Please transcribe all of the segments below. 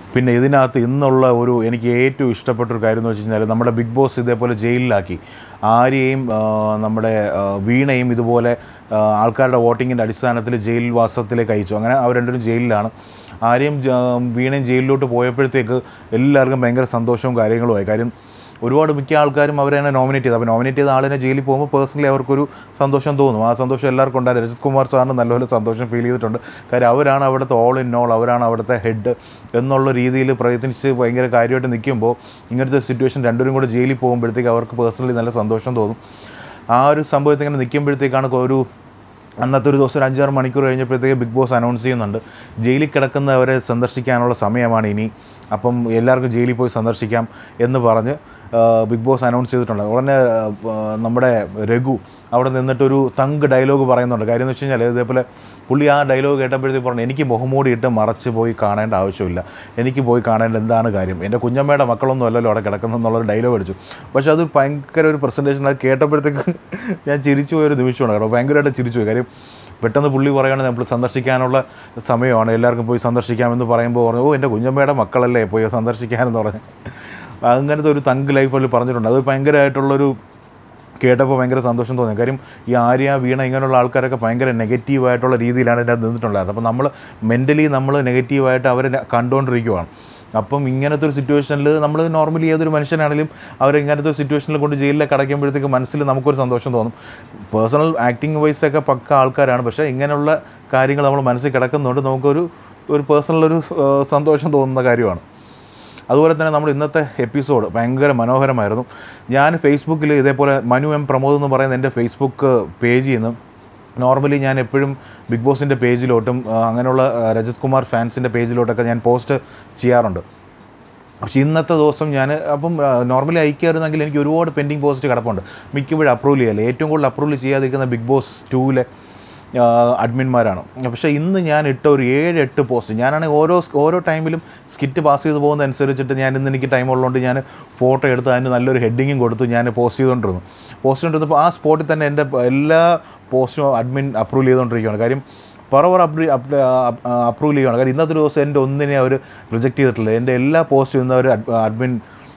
പിന്നെ ഇതിനകത്ത് ഇന്നുള്ള ഒരു എനിക്ക് ഏറ്റവും ഇഷ്ടപ്പെട്ട ഒരു കാര്യം എന്ന് വെച്ച് കഴിഞ്ഞാൽ നമ്മുടെ ബിഗ് ബോസ് ഇതേപോലെ ജയിലിലാക്കി ആര്യയും ആ, നമ്മുടെ ആ, വീണയും ഇതുപോലെ ആ, ആൾക്കാരുടെ വോട്ടിങ്ങിൻ്റെ അടിസ്ഥാനത്തിൽ ജയിൽ വാസത്തിലേക്ക് അയച്ചു അങ്ങനെ അവർ രണ്ടുപേരും ജയിലിലാണ് ആര്യയും ജ- വീണയും ജയിലിലോട്ട് പോയപ്പോഴത്തേക്ക് എല്ലാവർക്കും ഭയങ്കര സന്തോഷവും കാര്യങ്ങളുമായി കാര്യം ഒരുപാട് മിക്ക ആൾക്കാരും അവരെ തന്നെ നോമിനേറ്റ് ചെയ്തു അപ്പോൾ നോമിനേറ്റ് ചെയ്ത ആളിനെ ജയിലിൽ പോകുമ്പോൾ പേഴ്സണലി അവർക്കൊരു സന്തോഷം തോന്നും ആ സന്തോഷം എല്ലാവർക്കും ഉണ്ടായിരുന്നു രജിത് കുമാർ സാറിന് നല്ലപോലെ സന്തോഷം ഫീൽ ചെയ്തിട്ടുണ്ട് കാര്യം അവരാണ് അവിടുത്തെ ഓൾ ഇൻ ഓൾ അവരാണ് അവിടുത്തെ ഹെഡ് എന്നുള്ള രീതിയിൽ പ്രയത്നിച്ച് ഭയങ്കര കാര്യമായിട്ട് നിൽക്കുമ്പോൾ ഇങ്ങനത്തെ സിറ്റുവേഷൻ രണ്ടുപേരും കൂടെ ജയിലിൽ പോകുമ്പോഴത്തേക്ക് അവർക്ക് പേഴ്സണലി നല്ല സന്തോഷം തോന്നും ആ ഒരു സംഭവത്തിൽ ഇങ്ങനെ നിൽക്കുമ്പോഴത്തേക്കാണ് ഒരു അന്നത്തെ ഒരു ദിവസം ഒരു അഞ്ചാറ് മണിക്കൂർ കഴിഞ്ഞപ്പോഴത്തേക്ക് ബിഗ് ബോസ് അനൗൺസ് ചെയ്യുന്നുണ്ട് ജയിലിൽ കിടക്കുന്നവരെ സന്ദർശിക്കാനുള്ള സമയമാണ് ഇനി അപ്പം എല്ലാവർക്കും ജയിലിൽ പോയി സന്ദർശിക്കാം എന്ന് പറഞ്ഞ് ആ, ബിഗ് ബോസ് അനൗൺസ് ചെയ്തിട്ടുണ്ട് ഉടനെ ആ, നമ്മുടെ രഘു അവിടെ നിന്നിട്ടൊരു തങ്ക് ഡയലോഗ് പറയുന്നുണ്ട് കാര്യം എന്ന് വെച്ച് കഴിഞ്ഞാൽ ഇതേപോലെ പുള്ളി ആ ഡയലോഗ് കേട്ടപ്പോഴത്തേക്ക് പറഞ്ഞു എനിക്ക് മുഖമൂടി ഇട്ട് മറച്ച് പോയി കാണേണ്ട ആവശ്യമില്ല എനിക്ക് പോയി കാണേണ്ട എന്താണ് കാര്യം എൻ്റെ കുഞ്ഞമ്മയുടെ മക്കളൊന്നും അല്ലല്ലോ അവിടെ കിടക്കുന്നെന്നുള്ളൊരു ഡയലോഗ് അടിച്ചു പക്ഷേ അത് ഭയങ്കര ഒരു പ്രസൻറ്റേഷൻ അത് കേട്ടപ്പോഴത്തേക്ക് ഞാൻ ചിരിച്ചു പോയൊരു നിമിഷമാണ് കേട്ടോ ഭയങ്കരമായിട്ട് ചിരിച്ചു പോയി കാര്യം പെട്ടെന്ന് പുള്ളി പറയുകയാണ് നമ്മൾ സന്ദർശിക്കാനുള്ള സമയമാണ് എല്ലാവർക്കും പോയി സന്ദർശിക്കാമെന്ന് പറയുമ്പോൾ പറഞ്ഞു ഓ എൻ്റെ കുഞ്ഞമ്മയുടെ മക്കളല്ലേ പോയി സന്ദർശിക്കാനെന്ന് പറഞ്ഞു അങ്ങനത്തെ ഒരു തങ്ക് ലൈഫ് പുള്ളി പറഞ്ഞിട്ടുണ്ട് അത് ഭയങ്കരമായിട്ടുള്ളൊരു കേട്ടപ്പോൾ ഭയങ്കര സന്തോഷം തോന്നി കാര്യം ഈ ആര്യ വീണ ഇങ്ങനെയുള്ള ആൾക്കാരൊക്കെ ഭയങ്കര നെഗറ്റീവായിട്ടുള്ള രീതിയിലാണ് ഇതിനകത്ത് നിന്നിട്ടുണ്ടായിരുന്നത് അപ്പോൾ നമ്മൾ മെൻ്റലി നമ്മൾ നെഗറ്റീവായിട്ട് അവരെ കണ്ടുകൊണ്ടിരിക്കുവാണ് അപ്പം ഇങ്ങനത്തെ ഒരു സിറ്റുവേഷനിൽ നമ്മൾ നോർമലി ഏതൊരു മനുഷ്യനാണെങ്കിലും അവർ ഇങ്ങനത്തെ ഒരു സിറ്റുവേഷനിൽ കൊണ്ട് ജയിലിലേക്ക് അടയ്ക്കുമ്പോഴത്തേക്ക് മനസ്സിൽ നമുക്കൊരു സന്തോഷം തോന്നും പേഴ്സണൽ ആക്ടിങ് വൈസ് ഒക്കെ പക്ക ആൾക്കാരാണ് പക്ഷേ ഇങ്ങനെയുള്ള കാര്യങ്ങൾ നമ്മൾ മനസ്സിൽ കിടക്കുന്നതുകൊണ്ട് നമുക്കൊരു ഒരു പേഴ്സണൽ ഒരു ഏഹ്, സന്തോഷം തോന്നുന്ന കാര്യമാണ് അതുപോലെ തന്നെ നമ്മൾ ഇന്നത്തെ എപ്പിസോഡ് ഭയങ്കര മനോഹരമായിരുന്നു ഞാൻ ഫേസ്ബുക്കിൽ ഇതേപോലെ മനു എം പ്രമോദ് എന്ന് പറയുന്ന എൻ്റെ ഫേസ്ബുക്ക് പേജിൽ നിന്ന് നോർമലി ഞാൻ എപ്പോഴും ബിഗ് ബോസിൻ്റെ പേജിലോട്ടും ആ, അങ്ങനെയുള്ള ആ, രജത് കുമാർ ഫാൻസിൻ്റെ പേജിലോട്ടൊക്കെ ഞാൻ പോസ്റ്റ് ചെയ്യാറുണ്ട് പക്ഷേ ഇന്നത്തെ ദിവസം ഞാൻ അപ്പം നോർമലി അയക്കാറുന്നെങ്കിൽ എനിക്ക് ഒരുപാട് പെൻഡിങ് പോസ്റ്റ് കിടപ്പുണ്ട് മിക്കപ്പോഴും അപ്രൂവൽ ചെയ്യല്ല ഏറ്റവും കൂടുതൽ അപ്രൂവൽ ചെയ്യാതിരിക്കുന്ന ബിഗ് ബോസ് ടൂവിലെ അഡ്മിന്മാരാണ് പക്ഷേ ഇന്ന് ഞാൻ ഇട്ട ഒരു ഏഴ് എട്ട് പോസ്റ്റ് ഞാനാണെങ്കിൽ ഓരോ ഓരോ ടൈമിലും സ്കിറ്റ് പാസ് ചെയ്ത് പോകുന്ന അനുസരിച്ചിട്ട് ഞാൻ ഇന്ന് എനിക്ക് ടൈം ഉള്ളതുകൊണ്ട് ഞാൻ ഫോട്ടോ എടുത്ത് അതിന് നല്ലൊരു ഹെഡിങ്ങും കൊടുത്ത് ഞാൻ പോസ്റ്റ് ചെയ്തുകൊണ്ടിരുന്നു പോസ്റ്റ് ചെയ്തുകൊണ്ടിരുന്നപ്പോൾ ആ സ്പോട്ടിൽ തന്നെ എൻ്റെ എല്ലാ പോസ്റ്റും അഡ്മിൻ അപ്രൂവൽ ചെയ്തുകൊണ്ടിരിക്കുകയാണ് കാര്യം പറവർ അപ്രൂ അപ്രൂവൽ ചെയ്യുകയാണ് കാര്യം ഇന്നത്തെ ദിവസം എൻ്റെ ഒന്നിനെ അവർ റിജക്റ്റ് ചെയ്തിട്ടില്ല എൻ്റെ എല്ലാ പോസ്റ്റും ഇന്ന് അവർ അഡ്മിൻ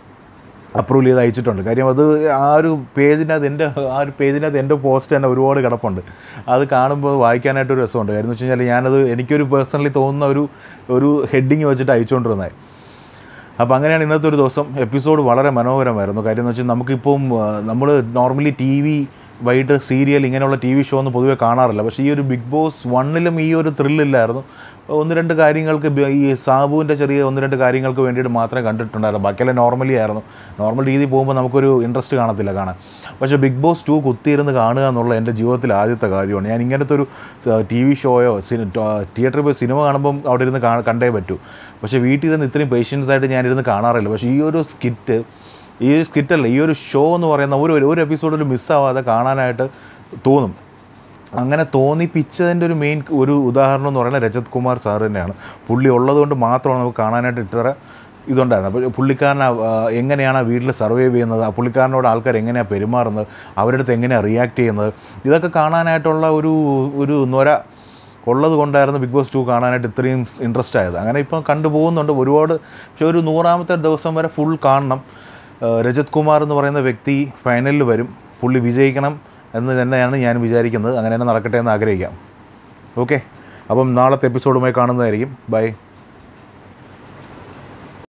അപ്രൂവൽ ചെയ്ത് അയച്ചിട്ടുണ്ട് കാര്യം അത് ആ ഒരു പേജിനകത്ത് എൻ്റെ ആ ഒരു പേജിനകത്ത് എൻ്റെ പോസ്റ്റ് തന്നെ ഒരുപാട് കിടപ്പുണ്ട് അത് കാണുമ്പോൾ വായിക്കാനായിട്ട് ഒരു രസമുണ്ട് കാര്യം എന്ന് വെച്ച് കഴിഞ്ഞാൽ ഞാനത് എനിക്കൊരു പേഴ്സണലി തോന്നുന്ന ഒരു ഒരു ഹെഡിങ് വെച്ചിട്ട് അയച്ചുകൊണ്ടിരുന്നത് അപ്പോൾ അങ്ങനെയാണ് ഇന്നത്തെ ഒരു ദിവസം എപ്പിസോഡ് വളരെ മനോഹരമായിരുന്നു കാര്യം എന്ന് വെച്ചാൽ നമുക്കിപ്പം നമ്മൾ നോർമലി ടി വി വൈകിട്ട് സീരിയൽ ഇങ്ങനെയുള്ള ടി വി ഷോ ഒന്നും പൊതുവേ കാണാറില്ല പക്ഷേ ഈ ഒരു ബിഗ് ബോസ് വണ്ണിലും ഈ ഒരു ത്രില്ലില്ലായിരുന്നു ഒന്ന് രണ്ട് കാര്യങ്ങൾക്ക് ബ- ഈ സാബുവിൻ്റെ ചെറിയ ഒന്ന് രണ്ട് കാര്യങ്ങൾക്ക് വേണ്ടിയിട്ട് മാത്രമേ കണ്ടിട്ടുണ്ടായിരുന്നു ബാക്കിയെല്ലാം നോർമലി ആയിരുന്നു നോർമൽ രീതിയിൽ പോകുമ്പോൾ നമുക്കൊരു ഇൻട്രസ്റ്റ് കാണത്തില്ല കാണാൻ പക്ഷേ ബിഗ് ബോസ് ടു കുത്തിയിരുന്ന് കാണുക എന്നുള്ള എൻ്റെ ജീവിതത്തിൽ ആദ്യത്തെ കാര്യമാണ് ഞാൻ ഇങ്ങനത്തെ ഒരു ടി വി ഷോയോ തിയേറ്ററിൽ പോയി സിനിമ കാണുമ്പം അവിടെ ഇരുന്ന് കാ- കണ്ടേ പറ്റൂ പക്ഷേ വീട്ടിൽ ഇരുന്ന് ഇത്രയും പേഷ്യൻസ് ആയിട്ട് ഞാനിരുന്ന് കാണാറില്ല പക്ഷേ ഈ ഒരു സ്കിറ്റ് ഈ ഒരു സ്കിറ്റല്ല ഈ ഒരു ഷോ എന്ന് പറയുന്ന ഒരു ഒരു എപ്പിസോഡിൽ മിസ്സാവാതെ കാണാനായിട്ട് തോന്നും അങ്ങനെ തോന്നിപ്പിച്ചതിൻ്റെ ഒരു മെയിൻ ഒരു ഉദാഹരണം എന്ന് പറയുന്നത് രജത് കുമാർ സാർ തന്നെയാണ് പുള്ളി ഉള്ളതുകൊണ്ട് മാത്രമാണ് നമുക്ക് കാണാനായിട്ട് ഇത്ര ഇതുണ്ടായിരുന്നത് അപ്പോൾ പുള്ളിക്കാരൻ ആ, എങ്ങനെയാണ് ആ വീട്ടിൽ സർവൈവ് ചെയ്യുന്നത് ആ പുള്ളിക്കാരനോട് ആൾക്കാർ എങ്ങനെയാണ് പെരുമാറുന്നത് അവരുടെ അടുത്ത് എങ്ങനെയാണ് റിയാക്ട് ചെയ്യുന്നത് ഇതൊക്കെ കാണാനായിട്ടുള്ള ഒരു ഒരു നൊര ഉള്ളത് കൊണ്ടായിരുന്നു ബിഗ് ബോസ് ടു കാണാനായിട്ട് ഇത്രയും ഇൻട്രസ്റ്റ് ആയത് അങ്ങനെ ഇപ്പം കണ്ടുപോകുന്നുണ്ട് ഒരുപാട് പക്ഷേ ഒരു നൂറാമത്തെ ദിവസം വരെ ഫുൾ കാണണം ഏഹ് രജത് കുമാർ എന്ന് പറയുന്ന വ്യക്തി ഫൈനലിൽ വരും പുള്ളി വിജയിക്കണം എന്ന് തന്നെയാണ് ഞാൻ വിചാരിക്കുന്നത് അങ്ങനെ തന്നെ നടക്കട്ടെ എന്ന് ആഗ്രഹിക്കാം ഓക്കെ അപ്പം നാളത്തെ എപ്പിസോഡുമായി കാണുന്നതായിരിക്കും ബൈ